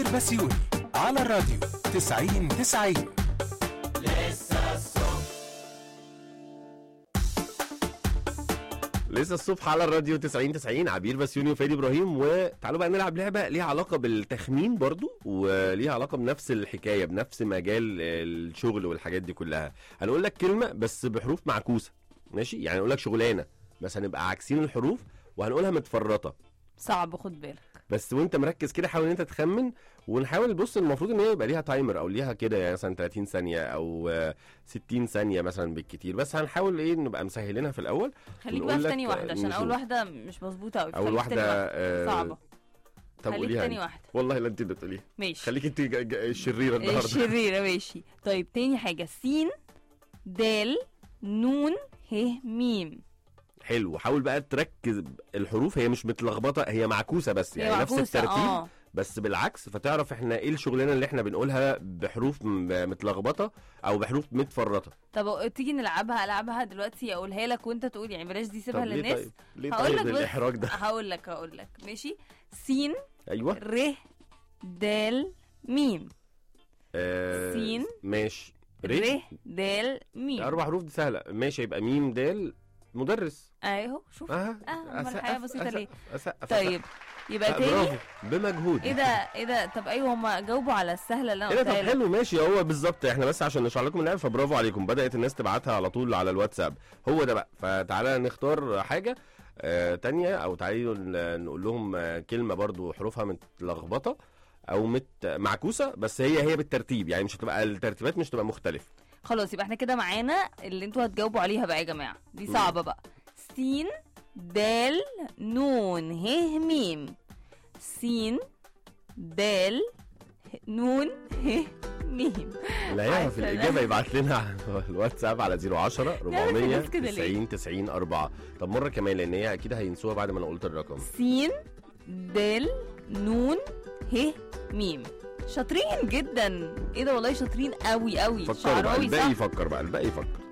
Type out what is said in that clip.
بسيوني على الراديو 90 90 لسه الصبح على الراديو 90 90 عبير بسيوني وفادي ابراهيم وتعالوا بقى نلعب لعبه ليها علاقه بالتخمين برضو وليها علاقه بنفس الحكايه بنفس مجال الشغل والحاجات دي كلها هنقول لك كلمه بس بحروف معكوسه ماشي يعني نقول لك شغلانه بس هنبقى عاكسين الحروف وهنقولها متفرطه صعب خد بالك بس وانت مركز كده حاول ان انت تخمن ونحاول بص المفروض ان هي يبقى ليها تايمر او ليها كده يعني مثلا 30 ثانيه او آه، 60 ثانيه مثلا بالكتير بس هنحاول ايه نبقى مسهلينها في الاول خليك ونقول بقى في لك، تاني آه، واحده عشان نشوف. اول واحده مش مظبوطه قوي اول واحده آه، صعبه طب خليك قوليها تاني انت. واحده والله لا انت اللي تقوليها ماشي خليك انت ج- ج- الشريره النهارده الشريرة ماشي طيب تاني حاجة سين دال نون ه ميم حلو حاول بقى تركز الحروف هي مش متلخبطه هي معكوسه بس هي يعني نفس معكوسة، الترتيب اه بس بالعكس فتعرف احنا ايه الشغلانه اللي احنا بنقولها بحروف م- متلخبطه او بحروف متفرطه طب تيجي نلعبها العبها دلوقتي اقولها لك وانت تقول يعني بلاش دي سيبها طب ليه للناس طيب ليه هقول لك طيب بس- الاحراج ده هقول لك هقول لك ماشي سين ايوه ر دال ميم آه سين. ماشي ر دال ميم اربع حروف دي سهله ماشي يبقى ميم دال مدرس اهو شوف اه آه، أمال الحياة بسيطة ليه؟ أسقف طيب يبقى آه، تاني برافو بمجهود ايه ده ايه ده طب ايوه هما جاوبوا على السهله اللي انا ايه ده قلتها طب لك حلو ماشي هو بالظبط احنا بس عشان نشرح لكم اللعبه فبرافو عليكم بدات الناس تبعتها على طول على الواتساب هو ده بقى فتعالى نختار حاجه آه تانية او تعالوا ن- نقول لهم آه كلمه برضو حروفها متلخبطه او مت معكوسه بس هي هي بالترتيب يعني مش هتبقى الترتيبات مش هتبقى مختلفه خلاص يبقى احنا كده معانا اللي انتوا هتجاوبوا عليها بقى يا جماعه دي صعبه بقى سين دال نون ه ميم سين دال ه- نون ه ميم اللي هيعرف عارفة ده. الاجابه يبعت لنا على الواتساب على 010 400 الناس كده ليه؟ 90 90 4 طب مره كمان لان هي اكيد هينسوها بعد ما انا قلت الرقم سين دال نون ه ميم شاطرين جدا ايه ده والله شاطرين قوي قوي فكروا بقى شعراوي الباقي صح يفكر بقى الباقي يفكر